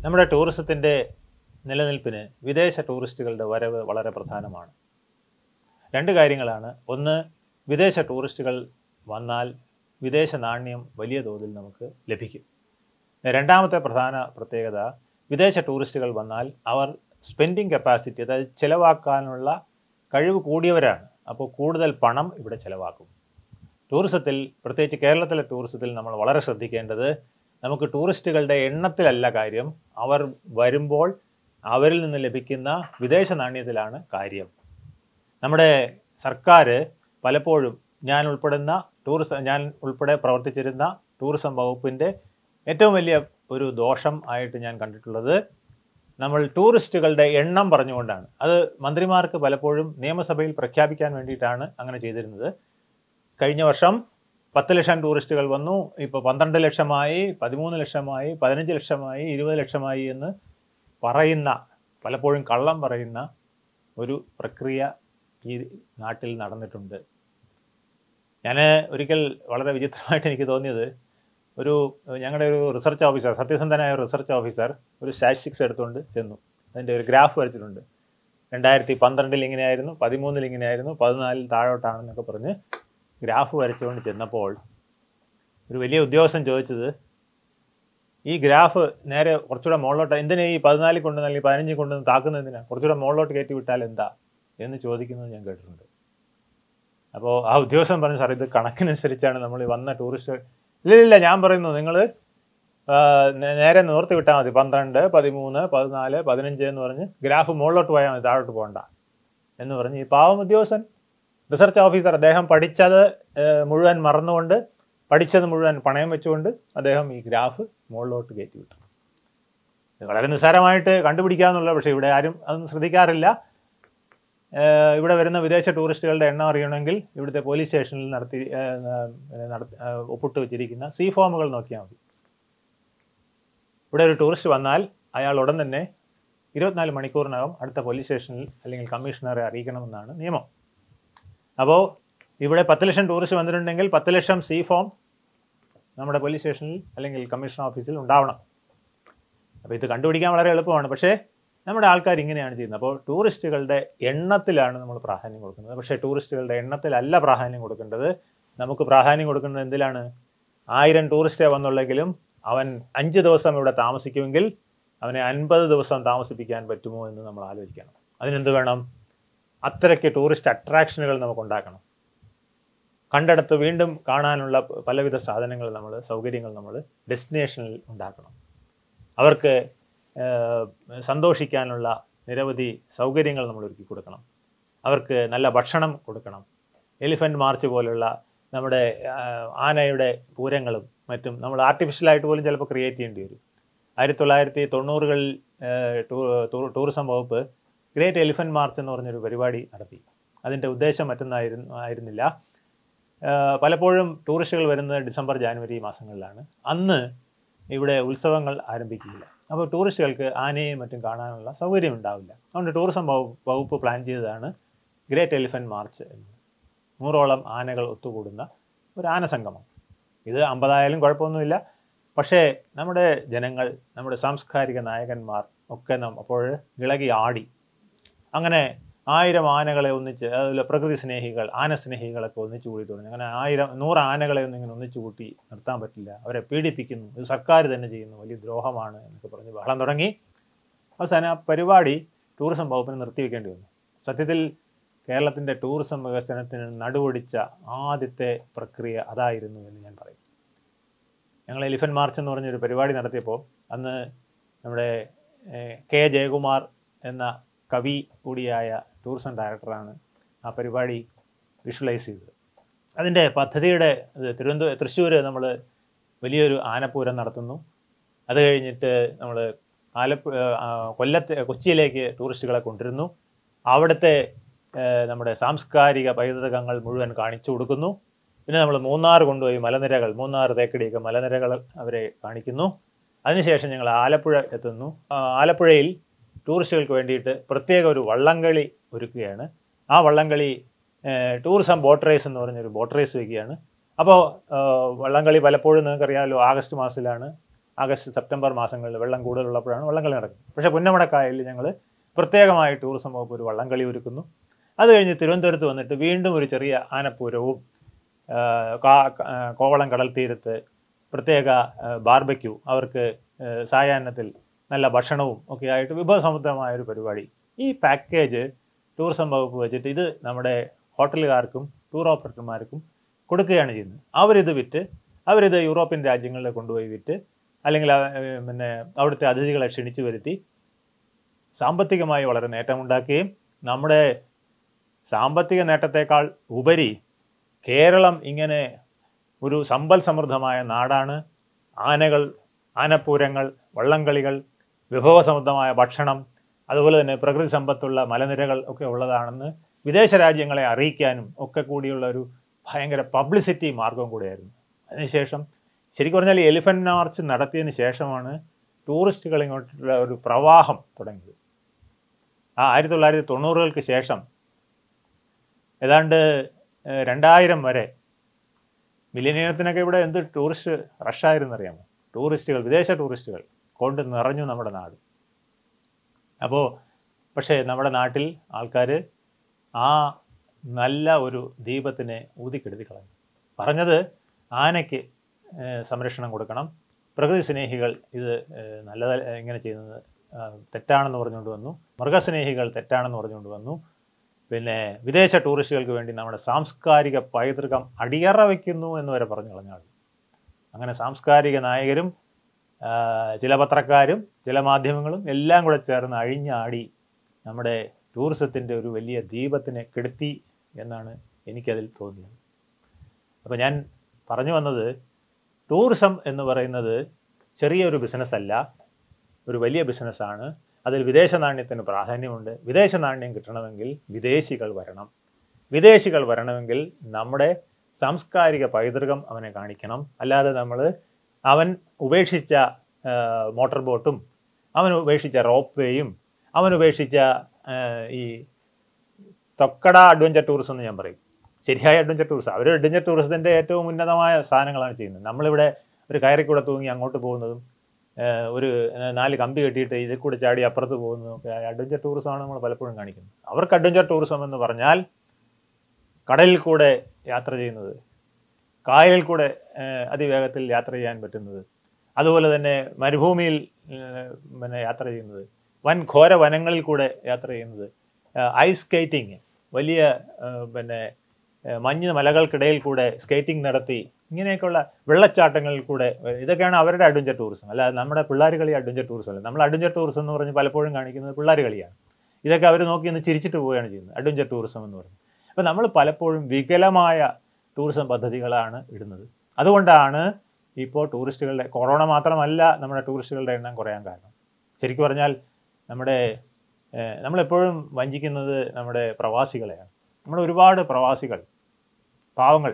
നമ്മുടെ ടൂറിസത്തിൻ്റെ നിലനിൽപ്പിന് വിദേശ ടൂറിസ്റ്റുകളുടെ വരവ് വളരെ പ്രധാനമാണ് രണ്ട് കാര്യങ്ങളാണ് ഒന്ന് വിദേശ ടൂറിസ്റ്റുകൾ വന്നാൽ വിദേശ നാണ്യം വലിയ തോതിൽ നമുക്ക് ലഭിക്കും രണ്ടാമത്തെ പ്രധാന പ്രത്യേകത വിദേശ ടൂറിസ്റ്റുകൾ വന്നാൽ അവർ സ്പെൻഡിങ് കപ്പാസിറ്റി അതായത് ചിലവാക്കാനുള്ള കഴിവ് കൂടിയവരാണ് അപ്പോൾ കൂടുതൽ പണം ഇവിടെ ചിലവാക്കും ടൂറിസത്തിൽ പ്രത്യേകിച്ച് കേരളത്തിലെ ടൂറിസത്തിൽ നമ്മൾ വളരെ ശ്രദ്ധിക്കേണ്ടത് നമുക്ക് ടൂറിസ്റ്റുകളുടെ എണ്ണത്തിലല്ല കാര്യം അവർ വരുമ്പോൾ അവരിൽ നിന്ന് ലഭിക്കുന്ന വിദേശ നാണ്യത്തിലാണ് കാര്യം നമ്മുടെ സർക്കാർ പലപ്പോഴും ഞാൻ ഉൾപ്പെടുന്ന ടൂറിസം ഞാൻ ഉൾപ്പെടെ പ്രവർത്തിച്ചിരുന്ന ടൂറിസം വകുപ്പിൻ്റെ ഏറ്റവും വലിയ ഒരു ദോഷം ആയിട്ട് ഞാൻ കണ്ടിട്ടുള്ളത് നമ്മൾ ടൂറിസ്റ്റുകളുടെ എണ്ണം പറഞ്ഞുകൊണ്ടാണ് അത് മന്ത്രിമാർക്ക് പലപ്പോഴും നിയമസഭയിൽ പ്രഖ്യാപിക്കാൻ വേണ്ടിയിട്ടാണ് അങ്ങനെ ചെയ്തിരുന്നത് കഴിഞ്ഞ വർഷം പത്ത് ലക്ഷം ടൂറിസ്റ്റുകൾ വന്നു ഇപ്പോൾ പന്ത്രണ്ട് ലക്ഷമായി പതിമൂന്ന് ലക്ഷമായി പതിനഞ്ച് ലക്ഷമായി ഇരുപത് ലക്ഷമായി എന്ന് പറയുന്ന പലപ്പോഴും കള്ളം പറയുന്ന ഒരു പ്രക്രിയ ഈ നാട്ടിൽ നടന്നിട്ടുണ്ട് ഞാൻ ഒരിക്കൽ വളരെ വിചിത്രമായിട്ട് എനിക്ക് തോന്നിയത് ഒരു ഞങ്ങളുടെ ഒരു റിസർച്ച് ഓഫീസർ സത്യസന്ധനായ ഒരു റിസർച്ച് ഓഫീസർ ഒരു സ്റ്റാറ്റിസ്റ്റിക്സ് എടുത്തുകൊണ്ട് ചെന്നു അതിൻ്റെ ഒരു ഗ്രാഫ് വരച്ചിട്ടുണ്ട് രണ്ടായിരത്തി പന്ത്രണ്ടിൽ ഇങ്ങനെയായിരുന്നു പതിമൂന്നിൽ ഇങ്ങനെയായിരുന്നു പതിനാലിൽ താഴോട്ടാണെന്നൊക്കെ പറഞ്ഞ് ഗ്രാഫ് വരച്ചുകൊണ്ട് ചെന്നപ്പോൾ ഒരു വലിയ ഉദ്യോഗസ്ഥൻ ചോദിച്ചത് ഈ ഗ്രാഫ് നേരെ കുറച്ചുകൂടെ മുകളിലോട്ട് എന്തിനാ ഈ പതിനാലിൽ കൊണ്ടുവന്ന് അല്ലെങ്കിൽ പതിനഞ്ചിൽ കൊണ്ടുവന്ന് താക്കുന്നത് എന്തിനാ കുറച്ചുകൂടെ മുകളിലോട്ട് കയറ്റി വിട്ടാൽ എന്താ എന്ന് ചോദിക്കുന്നത് ഞാൻ കേട്ടിട്ടുണ്ട് അപ്പോൾ ആ ഉദ്യോഗസ്ഥൻ പറഞ്ഞു സാർ ഇത് കണക്കിനനുസരിച്ചാണ് നമ്മൾ ഈ വന്ന ടൂറിസ്റ്റ് ഇല്ല ഇല്ല ഞാൻ പറയുന്നു നിങ്ങൾ നേരെ നിവർത്തി വിട്ടാൽ മതി പന്ത്രണ്ട് പതിമൂന്ന് പതിനാല് പതിനഞ്ച് എന്ന് പറഞ്ഞ് ഗ്രാഫ് മുകളിലോട്ട് പോയാൽ മതി താഴോട്ട് പോകണ്ട എന്ന് പറഞ്ഞ് ഈ പാവം ഉദ്യോഗസ്ഥൻ റിസർച്ച് ഓഫീസർ അദ്ദേഹം പഠിച്ചത് ഏഹ്, മുഴുവൻ മറന്നുകൊണ്ട് പഠിച്ചത് മുഴുവൻ പണയം വെച്ചുകൊണ്ട് അദ്ദേഹം ഈ ഗ്രാഫ് മുകളിലോട്ട് കയറ്റി വിട്ടു ഇത് വളരെ നിസ്സാരമായിട്ട് കണ്ടുപിടിക്കാമെന്നുള്ള പക്ഷേ ഇവിടെ ആരും അതൊന്നും ശ്രദ്ധിക്കാറില്ല ഏഹ്, ഇവിടെ വരുന്ന വിദേശ ടൂറിസ്റ്റുകളുടെ എണ്ണം അറിയണമെങ്കിൽ ഇവിടുത്തെ പോലീസ് സ്റ്റേഷനിൽ നടത്തി ഏഹ്, ഏഹ്, നടത്തി ഏഹ്, ഒപ്പിട്ട് വെച്ചിരിക്കുന്ന സി ഫോമുകൾ നോക്കിയാൽ മതി ഇവിടെ ഒരു ടൂറിസ്റ്റ് വന്നാൽ അയാൾ ഉടൻ തന്നെ ഇരുപത്തിനാല് മണിക്കൂറിനകം അടുത്ത പോലീസ് സ്റ്റേഷനിൽ അല്ലെങ്കിൽ കമ്മീഷണറെ അറിയിക്കണമെന്നാണ് നിയമം അപ്പോൾ ഇവിടെ പത്ത് ലക്ഷം ടൂറിസ്റ്റ് വന്നിട്ടുണ്ടെങ്കിൽ പത്ത് ലക്ഷം സി ഫോം നമ്മുടെ പോലീസ് സ്റ്റേഷനിൽ അല്ലെങ്കിൽ കമ്മീഷൻ ഓഫീസിൽ ഉണ്ടാവണം അപ്പോൾ ഇത് കണ്ടുപിടിക്കാൻ വളരെ എളുപ്പമാണ് പക്ഷേ നമ്മുടെ ആൾക്കാർ ഇങ്ങനെയാണ് ചെയ്യുന്നത് അപ്പോൾ ടൂറിസ്റ്റുകളുടെ എണ്ണത്തിലാണ് നമ്മൾ പ്രാധാന്യം കൊടുക്കുന്നത് പക്ഷേ ടൂറിസ്റ്റുകളുടെ എണ്ണത്തിലല്ല പ്രാധാന്യം കൊടുക്കേണ്ടത് നമുക്ക് പ്രാധാന്യം കൊടുക്കുന്നത് എന്തിലാണ് ആയിരം ടൂറിസ്റ്റേ വന്നുള്ളെങ്കിലും അവൻ അഞ്ച് ദിവസം ഇവിടെ താമസിക്കുമെങ്കിൽ അവനെ അൻപത് ദിവസം താമസിപ്പിക്കാൻ പറ്റുമോ എന്ന് നമ്മൾ ആലോചിക്കണം അതിനെന്ത് വേണം അത്രയ്ക്ക് ടൂറിസ്റ്റ് അട്രാക്ഷനുകൾ നമുക്ക് ഉണ്ടാക്കണം കണ്ടെടുത്ത് വീണ്ടും കാണാനുള്ള പ- പലവിധ സാധനങ്ങൾ നമ്മൾ സൗകര്യങ്ങൾ നമ്മൾ ഡെസ്റ്റിനേഷനിൽ ഉണ്ടാക്കണം അവർക്ക് ഏഹ്, സന്തോഷിക്കാനുള്ള നിരവധി സൗകര്യങ്ങൾ നമ്മൾ ഒരുക്കി കൊടുക്കണം അവർക്ക് നല്ല ഭക്ഷണം കൊടുക്കണം എലിഫൻറ്റ് മാർച്ച് പോലുള്ള നമ്മുടെ ആഹ്, ആനയുടെ പൂരങ്ങളും മറ്റും നമ്മൾ ആർട്ടിഫിഷ്യലായിട്ട് പോലും ചിലപ്പോൾ ക്രിയേറ്റ് ചെയ്യേണ്ടി വരും ആയിരത്തി തൊള്ളായിരത്തി തൊണ്ണൂറുകളിൽ ഏഹ്, ടൂ- ടൂ- ടൂറിസം വകുപ്പ് ഗ്രേറ്റ് എലിഫൻറ്റ് മാർച്ച് എന്ന് പറഞ്ഞൊരു പരിപാടി നടത്തി അതിൻ്റെ ഉദ്ദേശം മറ്റൊന്നായിരുന്നു ആയിരുന്നില്ല ഏഹ്, പലപ്പോഴും ടൂറിസ്റ്റുകൾ വരുന്നത് ഡിസംബർ ജാനുവരി മാസങ്ങളിലാണ് അന്ന് ഇവിടെ ഉത്സവങ്ങൾ ആരംഭിക്കില്ല അപ്പോൾ ടൂറിസ്റ്റുകൾക്ക് ആനയും മറ്റും കാണാനുള്ള സൗകര്യം ഉണ്ടാവില്ല അതുകൊണ്ട് ടൂറിസം വകുപ്പ് വകുപ്പ് പ്ലാൻ ചെയ്തതാണ് ഗ്രേറ്റ് എലിഫൻറ്റ് മാർച്ച് എന്ന് നൂറോളം ആനകൾ ഒത്തുകൂടുന്ന ഒരു ആന സംഗമം ഇത് അമ്പതായാലും കുഴപ്പമൊന്നുമില്ല പക്ഷേ നമ്മുടെ ജനങ്ങൾ നമ്മുടെ സാംസ്കാരിക നായകന്മാർ ഒക്കെ നം അപ്പോൾ ഇളകി ആടി അങ്ങനെ ആയിരം ആനകളെ ഒന്നിച്ച് അതുപോലെ പ്രകൃതി സ്നേഹികൾ ആന സ്നേഹികളൊക്കെ ഒന്നിച്ചു കൂടി തുടങ്ങി അങ്ങനെ ആയിരം നൂറ് ആനകളെ ഒന്നും ഇങ്ങനെ ഒന്നിച്ചു കൂട്ടി നിർത്താൻ പറ്റില്ല അവരെ പീഡിപ്പിക്കുന്നു ഇത് സർക്കാർ തന്നെ ചെയ്യുന്നു വലിയ ദ്രോഹമാണ് എന്നൊക്കെ പറഞ്ഞ് ബഹളം തുടങ്ങി അവസാനം ആ പരിപാടി ടൂറിസം വകുപ്പിന് നിർത്തിവെക്കേണ്ടി വന്നു സത്യത്തിൽ കേരളത്തിൻ്റെ ടൂറിസം വികസനത്തിന് നടുവൊടിച്ച ആദ്യത്തെ പ്രക്രിയ അതായിരുന്നു എന്ന് ഞാൻ പറയും ഞങ്ങൾ എലിഫൻ മാർച്ച് എന്ന് പറഞ്ഞൊരു പരിപാടി നടത്തിയപ്പോൾ അന്ന് നമ്മുടെ ഏഹ്, കെ ജയകുമാർ എന്ന കവി കൂടിയായ ടൂറിസം ഡയറക്ടറാണ് ആ പരിപാടി വിഷ്വലൈസ് ചെയ്തത് അതിൻ്റെ പദ്ധതിയുടെ ഇത് തിരുവനന്തപുരം തൃശ്ശൂർ നമ്മൾ വലിയൊരു ആനപ്പൂരം നടത്തുന്നു അത് കഴിഞ്ഞിട്ട് നമ്മൾ ആലപ്പുഴ ആ, കൊല്ലത്ത് കൊച്ചിയിലേക്ക് ടൂറിസ്റ്റുകളെ കൊണ്ടുവരുന്നു അവിടുത്തെ ഏഹ്, നമ്മുടെ സാംസ്കാരിക പൈതൃകങ്ങൾ മുഴുവൻ കാണിച്ചു കൊടുക്കുന്നു പിന്നെ നമ്മൾ മൂന്നാർ കൊണ്ടുപോയി മലനിരകൾ മൂന്നാർ തേക്കടിയൊക്കെ മലനിരകൾ അവരെ കാണിക്കുന്നു അതിനുശേഷം ഞങ്ങൾ ആലപ്പുഴ എത്തുന്നു ആ, ആലപ്പുഴയിൽ ടൂറിസ്റ്റുകൾക്ക് വേണ്ടിയിട്ട് പ്രത്യേക ഒരു വള്ളംകളി ഒരുക്കുകയാണ് ആ വള്ളംകളി ഏഹ്, ടൂറിസം ബോട്ട് റേസ് എന്ന് പറഞ്ഞൊരു ബോട്ട് റേസ് വയ്ക്കുകയാണ് അപ്പോൾ വള്ളംകളി പലപ്പോഴും നിങ്ങൾക്കറിയാമല്ലോ ആഗസ്റ്റ് മാസത്തിലാണ് ആഗസ്റ്റ് സെപ്റ്റംബർ മാസങ്ങളിൽ വെള്ളം കൂടുതലുള്ളപ്പോഴാണ് വള്ളംകളി നടക്കുന്നത് പക്ഷേ പുന്നമടക്കായലിൽ ഞങ്ങൾ പ്രത്യേകമായി ടൂറിസം വകുപ്പ് ഒരു വള്ളംകളി ഒരുക്കുന്നു അത് കഴിഞ്ഞ് തിരുവനന്തപുരത്ത് വന്നിട്ട് വീണ്ടും ഒരു ചെറിയ ആനപ്പൂരവും ആ, കാ- ആ, കോവളം കടൽ തീരത്ത് പ്രത്യേക ബാർബക്യൂ അവർക്ക് ആ, സായാഹ്നത്തിൽ നല്ല ഭക്ഷണവും ഒക്കെ ആയിട്ട് വിഭവസമൃദ്ധമായ ഒരു പരിപാടി ഈ പാക്കേജ് ടൂറിസം വകുപ്പ് വെച്ചിട്ട് ഇത് നമ്മുടെ ഹോട്ടലുകാർക്കും ടൂർ ഓപ്പറേറ്റർമാർക്കും കൊടുക്കുകയാണ് ചെയ്യുന്നത് അവരിത് വിറ്റ് അവരിത് യൂറോപ്യൻ രാജ്യങ്ങളിൽ കൊണ്ടുപോയി വിറ്റ് അല്ലെങ്കിൽ ആ, ഏ, പിന്നെ അവിടുത്തെ അതിഥികളെ ക്ഷണിച്ചു വരുത്തി സാമ്പത്തികമായി വളരെ നേട്ടമുണ്ടാക്കുകയും നമ്മുടെ സാമ്പത്തിക നേട്ടത്തെക്കാൾ ഉപരി കേരളം ഇങ്ങനെ ഒരു സമ്പൽ സമൃദ്ധമായ നാടാണ് ആനകൾ ആനപ്പൂരങ്ങൾ വള്ളംകളികൾ വിഭവസമൃദ്ധമായ ഭക്ഷണം അതുപോലെ തന്നെ പ്രകൃതി സമ്പത്തുള്ള മലനിരകൾ ഒക്കെ ഉള്ളതാണെന്ന് വിദേശ രാജ്യങ്ങളെ അറിയിക്കാനും ഒക്കെ കൂടിയുള്ള ഒരു ഭയങ്കര പബ്ലിസിറ്റി മാർഗം കൂടിയായിരുന്നു അതിനുശേഷം ശരിക്കും പറഞ്ഞാൽ ഈ എലിഫന്റ് മാർച്ച് നടത്തിയതിന് ശേഷമാണ് ടൂറിസ്റ്റുകൾ ഇങ്ങോട്ടുള്ള ഒരു പ്രവാഹം തുടങ്ങിയത് ആ ആയിരത്തി തൊള്ളായിരത്തി തൊണ്ണൂറുകൾക്ക് ശേഷം ഏതാണ്ട് ഏഹ്, രണ്ടായിരം വരെ മിലിനിയത്തിനൊക്കെ ഇവിടെ എന്ത് ടൂറിസ്റ്റ് റഷായിരുന്നു അറിയാമോ ടൂറിസ്റ്റുകൾ വിദേശ ടൂറിസ്റ്റുകൾ കൊണ്ട് നിറഞ്ഞു നമ്മുടെ നാട് അപ്പോൾ പക്ഷേ നമ്മുടെ നാട്ടിൽ ആൾക്കാർ ആ നല്ല ഒരു ദീപത്തിനെ ഊതിക്കെടുത്തി കളഞ്ഞു പറഞ്ഞത് ആനയ്ക്ക് ഏഹ്, സംരക്ഷണം കൊടുക്കണം പ്രകൃതി സ്നേഹികൾ ഇത് ഏഹ്, നല്ലത ഇങ്ങനെ ചെയ്യുന്നത് ആ, തെറ്റാണെന്ന് പറഞ്ഞുകൊണ്ട് വന്നു മൃഗസ്നേഹികൾ തെറ്റാണെന്ന് പറഞ്ഞുകൊണ്ട് വന്നു പിന്നെ വിദേശ ടൂറിസ്റ്റുകൾക്ക് വേണ്ടി നമ്മുടെ സാംസ്കാരിക പൈതൃകം അടിയറ വയ്ക്കുന്നു എന്ന് വരെ പറഞ്ഞു കളഞ്ഞാൽ അങ്ങനെ സാംസ്കാരിക നായകരും ആ, ചില പത്രക്കാരും ചില മാധ്യമങ്ങളും എല്ലാം കൂടെ ചേർന്ന് അഴിഞ്ഞാടി നമ്മുടെ ടൂറിസത്തിൻ്റെ ഒരു വലിയ ദീപത്തിനെ കെടുത്തി എന്നാണ് എനിക്കതിൽ തോന്നിയത് അപ്പോൾ ഞാൻ പറഞ്ഞു വന്നത് ടൂറിസം എന്ന് പറയുന്നത് ചെറിയൊരു ബിസിനസ് അല്ല ഒരു വലിയ ബിസിനസ്സാണ് അതിൽ വിദേശ നാണ്യത്തിന് പ്രാധാന്യമുണ്ട് വിദേശ നാണ്യം കിട്ടണമെങ്കിൽ വിദേശികൾ വരണം വിദേശികൾ വരണമെങ്കിൽ നമ്മുടെ സാംസ്കാരിക പൈതൃകം അവനെ കാണിക്കണം അല്ലാതെ നമ്മൾ അവൻ ഉപേക്ഷിച്ച ആ, മോട്ടോർ ബോട്ടും അവൻ ഉപേക്ഷിച്ച റോപ്പ് വേയും അവൻ ഉപേക്ഷിച്ച ആ, ഈ തൊക്കട അഡ്വഞ്ചർ ടൂറിസം എന്ന് ഞാൻ പറയും ശരിയായ അഡ്വഞ്ചർ ടൂറിസം അവർ അഡ്വഞ്ചർ ടൂറിസത്തിൻ്റെ ഏറ്റവും ഉന്നതമായ സാധനങ്ങളാണ് ചെയ്യുന്നത് നമ്മളിവിടെ ഒരു കയറിക്കൂടെ തൂങ്ങി അങ്ങോട്ട് പോകുന്നതും ഏഹ് ഒരു ഏഹ് നാല് കമ്പി കെട്ടിയിട്ട് ഇതിൽ കൂടെ ചാടി അപ്പുറത്ത് പോകുന്നതും ഒക്കെ അഡ്വഞ്ചർ ടൂറിസമാണ് നമ്മൾ പലപ്പോഴും കാണിക്കുന്നത് അവർക്ക് അഡ്വഞ്ചർ ടൂറിസം എന്ന് പറഞ്ഞാൽ കടലിൽ കൂടെ യാത്ര ചെയ്യുന്നത് കായലിൽ കൂടെ ഏഹ് അതിവേഗത്തിൽ യാത്ര ചെയ്യാൻ പറ്റുന്നത് അതുപോലെ തന്നെ മരുഭൂമിയിൽ ഏഹ് പിന്നെ യാത്ര ചെയ്യുന്നത് വൻ ഘോര വനങ്ങളിൽ കൂടെ യാത്ര ചെയ്യുന്നത് ഏഹ് ഐസ് സ്കേറ്റിംഗ് വലിയ ഏഹ് പിന്നെ ഏഹ് മഞ്ഞ് മലകൾക്കിടയിൽ കൂടെ സ്കേറ്റിംഗ് നടത്തി ഇങ്ങനെയൊക്കെയുള്ള വെള്ളച്ചാട്ടങ്ങളിൽ കൂടെ ഏഹ് ഇതൊക്കെയാണ് അവരുടെ അഡ്വഞ്ചർ ടൂറിസം അല്ലാതെ നമ്മുടെ പിള്ളേർ കളി അഡ്വഞ്ചർ ടൂറിസം അല്ല നമ്മൾ അഡ്വഞ്ചർ ടൂറിസം എന്ന് പറഞ്ഞ് പലപ്പോഴും കാണിക്കുന്നത് പിള്ളേർ കളിയാണ് ഇതൊക്കെ അവർ നോക്കി ഒന്ന് ചിരിച്ചിട്ട് പോവുകയാണ് ചെയ്യുന്നത് അഡ്വഞ്ചർ ടൂറിസം എന്ന് പറയുന്നത് അപ്പോൾ നമ്മൾ പലപ്പോഴും വികലമായ ടൂറിസം പദ്ധതികളാണ് ഇടുന്നത് അതുകൊണ്ടാണ് ഇപ്പോൾ ടൂറിസ്റ്റുകളുടെ കൊറോണ മാത്രമല്ല നമ്മുടെ ടൂറിസ്റ്റുകളുടെ എണ്ണം കുറയാൻ കാരണം ശരിക്കും പറഞ്ഞാൽ നമ്മുടെ ഏഹ്, നമ്മളെപ്പോഴും വഞ്ചിക്കുന്നത് നമ്മുടെ പ്രവാസികളെയാണ് നമ്മുടെ ഒരുപാട് പ്രവാസികൾ പാവങ്ങൾ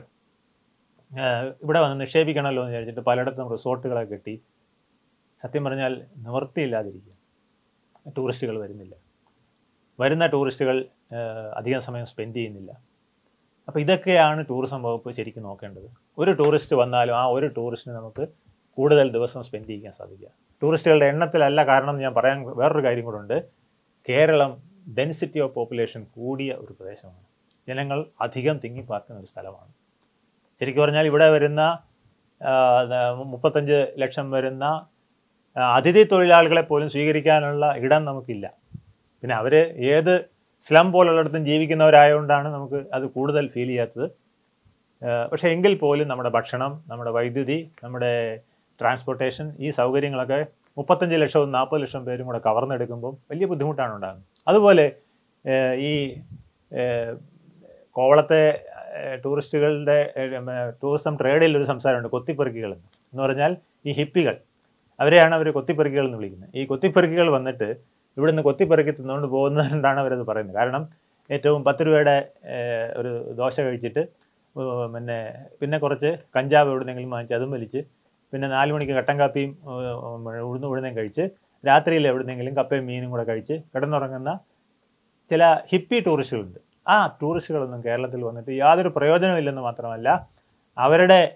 ഏഹ്, ഇവിടെ വന്ന് നിക്ഷേപിക്കണമല്ലോ എന്ന് വിചാരിച്ചിട്ട് പലയിടത്തും റിസോർട്ടുകളൊക്കെ കെട്ടി സത്യം പറഞ്ഞാൽ നിവൃത്തിയില്ലാതിരിക്കുക ടൂറിസ്റ്റുകൾ വരുന്നില്ല വരുന്ന ടൂറിസ്റ്റുകൾ ഏഹ്, അധികം സമയം സ്പെൻഡ് ചെയ്യുന്നില്ല അപ്പോൾ ഇതൊക്കെയാണ് ടൂറിസം വകുപ്പ് ശരിക്കും നോക്കേണ്ടത് ഒരു ടൂറിസ്റ്റ് വന്നാലും ആ ഒരു ടൂറിസ്റ്റിന് നമുക്ക് കൂടുതൽ ദിവസം സ്പെൻഡ് ചെയ്യാൻ സാധിക്കുക ടൂറിസ്റ്റുകളുടെ എണ്ണത്തിലല്ല കാരണം എന്ന് ഞാൻ പറയാൻ വേറൊരു കാര്യം കൂടെ ഉണ്ട് കേരളം ഡെൻസിറ്റി ഓഫ് പോപ്പുലേഷൻ കൂടിയ ഒരു പ്രദേശമാണ് ജനങ്ങൾ അധികം തിങ്ങിപ്പാർക്കുന്ന ഒരു സ്ഥലമാണ് ശരിക്കും പറഞ്ഞാൽ ഇവിടെ വരുന്ന ആ, ന- മുപ്പത്തഞ്ച് ലക്ഷം വരുന്ന ആ, അതിഥി തൊഴിലാളികളെ പോലും സ്വീകരിക്കാനുള്ള ഇടം നമുക്കില്ല പിന്നെ അവർ ഏത് സ്ലം പോലുള്ളിടത്തും ജീവിക്കുന്നവരായതുകൊണ്ടാണ് നമുക്ക് അത് കൂടുതൽ ഫീൽ ചെയ്യാത്തത് ഏഹ് പക്ഷേ എങ്കിൽ പോലും നമ്മുടെ ഭക്ഷണം നമ്മുടെ വൈദ്യുതി നമ്മുടെ ട്രാൻസ്പോർട്ടേഷൻ ഈ സൗകര്യങ്ങളൊക്കെ മുപ്പത്തഞ്ച് ലക്ഷവും നാൽപ്പത് ലക്ഷം പേരും കൂടെ കവർന്നെടുക്കുമ്പോൾ വലിയ ബുദ്ധിമുട്ടാണ് ഉണ്ടാകുന്നത് അതുപോലെ ഏഹ് ഈ ഏഹ് കോവളത്തെ ഏഹ് ടൂറിസ്റ്റുകളുടെ ഏഹ് ഉം, ടൂറിസം ട്രേഡിൽ ഒരു സംസാരമുണ്ട് കൊത്തിപ്പെറുക്കികൾ എന്ന് എന്ന് പറഞ്ഞാൽ ഈ ഹിപ്പികൾ അവരെയാണ് അവർ കൊത്തിപ്പെറുക്കികൾ എന്ന് വിളിക്കുന്നത് ഈ കൊത്തിപ്പെറുക്കികൾ വന്നിട്ട് ഇവിടുന്ന് കൊത്തിപ്പെറുക്കി തിന്നുകൊണ്ട് പോകുന്നതുകൊണ്ടാണ് അവരത് പറയുന്നത് കാരണം ഏറ്റവും പത്ത് രൂപയുടെ ഏഹ്, ഒരു ദോശ കഴിച്ചിട്ട് ഉം, പിന്നെ പിന്നെ കുറച്ച് കഞ്ചാവ് എവിടുന്നെങ്കിലും വാങ്ങിച്ച് അതും വലിച്ച് പിന്നെ നാല് മണിക്ക് കട്ടൻ കാപ്പിയും ഉം, ഉഴുന്ന് ഉഴുന്നേം കഴിച്ച് രാത്രിയിൽ എവിടുന്നെങ്കിലും കപ്പയും മീനും കൂടെ കഴിച്ച് കിടന്നുറങ്ങുന്ന ചില ഹിപ്പി ടൂറിസ്റ്റുകളുണ്ട് ആ ടൂറിസ്റ്റുകളൊന്നും കേരളത്തിൽ വന്നിട്ട് യാതൊരു പ്രയോജനമില്ലെന്ന് മാത്രമല്ല അവരുടെ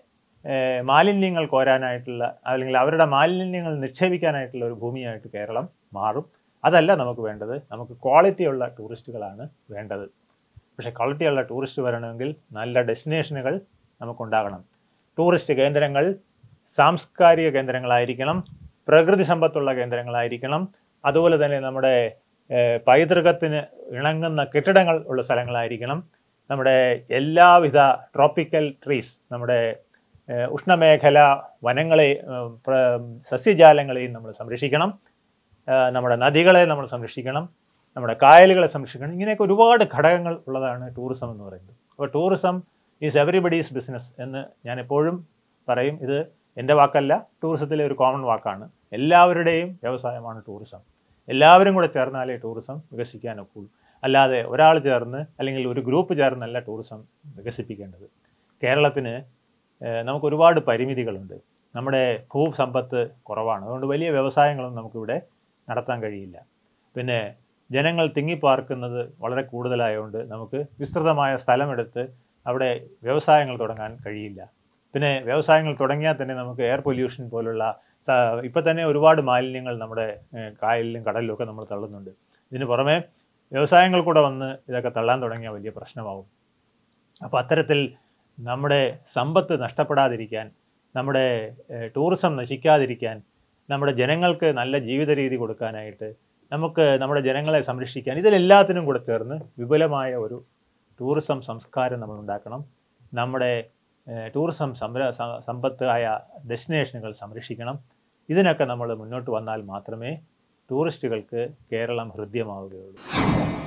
ഏഹ്, മാലിന്യങ്ങൾ കോരാനായിട്ടുള്ള അല്ലെങ്കിൽ അവരുടെ മാലിന്യങ്ങൾ നിക്ഷേപിക്കാനായിട്ടുള്ള ഒരു ഭൂമിയായിട്ട് കേരളം മാറും അതല്ല നമുക്ക് വേണ്ടത് നമുക്ക് ക്വാളിറ്റിയുള്ള ടൂറിസ്റ്റുകളാണ് വേണ്ടത് പക്ഷേ ക്വാളിറ്റിയുള്ള ടൂറിസ്റ്റ് വരണമെങ്കിൽ നല്ല ഡെസ്റ്റിനേഷനുകൾ നമുക്കുണ്ടാകണം ടൂറിസ്റ്റ് കേന്ദ്രങ്ങൾ സാംസ്കാരിക കേന്ദ്രങ്ങളായിരിക്കണം പ്രകൃതി സമ്പത്തുള്ള കേന്ദ്രങ്ങളായിരിക്കണം അതുപോലെ തന്നെ നമ്മുടെ ഏഹ്, പൈതൃകത്തിന് ഇണങ്ങുന്ന കെട്ടിടങ്ങൾ ഉള്ള സ്ഥലങ്ങളായിരിക്കണം നമ്മുടെ എല്ലാവിധ ട്രോപ്പിക്കൽ ട്രീസ് നമ്മുടെ ഏഹ്, ഉഷ്ണമേഖല വനങ്ങളെ ഏഹ്, പ്ര- സസ്യജാലങ്ങളെയും നമ്മൾ സംരക്ഷിക്കണം ഏഹ്, നമ്മുടെ നദികളെ നമ്മൾ സംരക്ഷിക്കണം നമ്മുടെ കായലുകളെ സംരക്ഷിക്കണം ഇങ്ങനെയൊക്കെ ഒരുപാട് ഘടകങ്ങൾ ഉള്ളതാണ് ടൂറിസം എന്ന് പറയുന്നത് അപ്പോൾ ടൂറിസം ഈസ് എവറിബഡീസ് ബിസിനസ് എന്ന് ഞാൻ എപ്പോഴും പറയും ഇത് എൻ്റെ വാക്കല്ല ടൂറിസത്തിലെ ഒരു കോമൺ വാക്കാണ് എല്ലാവരുടെയും വ്യവസായമാണ് ടൂറിസം എല്ലാവരും കൂടെ ചേർന്നാലേ ടൂറിസം വികസിക്കാൻ ഒക്കുള്ളൂ അല്ലാതെ ഒരാൾ ചേർന്ന് അല്ലെങ്കിൽ ഒരു ഗ്രൂപ്പ് ചേർന്നല്ല ടൂറിസം വികസിപ്പിക്കേണ്ടത് കേരളത്തിന് ഏഹ്, നമുക്ക് ഒരുപാട് പരിമിതികളുണ്ട് നമ്മുടെ ഭൂസമ്പത്ത് കുറവാണ് അതുകൊണ്ട് വലിയ വ്യവസായങ്ങളൊന്നും നമുക്കിവിടെ നടത്താൻ കഴിയില്ല പിന്നെ ജനങ്ങൾ തിങ്ങിപ്പാർക്കുന്നത് വളരെ കൂടുതലായതുകൊണ്ട് നമുക്ക് വിസ്തൃതമായ സ്ഥലമെടുത്ത് അവിടെ വ്യവസായങ്ങൾ തുടങ്ങാൻ കഴിയില്ല പിന്നെ വ്യവസായങ്ങൾ തുടങ്ങിയാൽ തന്നെ നമുക്ക് എയർ പൊല്യൂഷൻ പോലുള്ള സ- ഇപ്പം തന്നെ ഒരുപാട് മാലിന്യങ്ങൾ നമ്മുടെ ഏഹ്, കായലിലും കടലിലും ഒക്കെ നമ്മൾ തള്ളുന്നുണ്ട് ഇതിന് പുറമെ വ്യവസായങ്ങൾ കൂടെ വന്ന് ഇതൊക്കെ തള്ളാൻ തുടങ്ങിയ വലിയ പ്രശ്നമാവും അപ്പോൾ അത്തരത്തിൽ നമ്മുടെ സമ്പത്ത് നഷ്ടപ്പെടാതിരിക്കാൻ നമ്മുടെ ഏഹ്, ടൂറിസം നശിക്കാതിരിക്കാൻ നമ്മുടെ ജനങ്ങൾക്ക് നല്ല ജീവിത രീതി കൊടുക്കാനായിട്ട് നമുക്ക് നമ്മുടെ ജനങ്ങളെ സംരക്ഷിക്കാൻ ഇതിലെല്ലാത്തിനും കൂടെ ചേർന്ന് വിപുലമായ ഒരു ടൂറിസം സംസ്കാരം നമ്മൾ ഉണ്ടാക്കണം നമ്മുടെ ഏഹ്, ടൂറിസം സംര സ- സമ്പത്തായ ഡെസ്റ്റിനേഷനുകൾ സംരക്ഷിക്കണം ഇതിനൊക്കെ നമ്മൾ മുന്നോട്ട് വന്നാൽ മാത്രമേ ടൂറിസ്റ്റുകൾക്ക് കേരളം ഹൃദ്യമാവുകയുള്ളൂ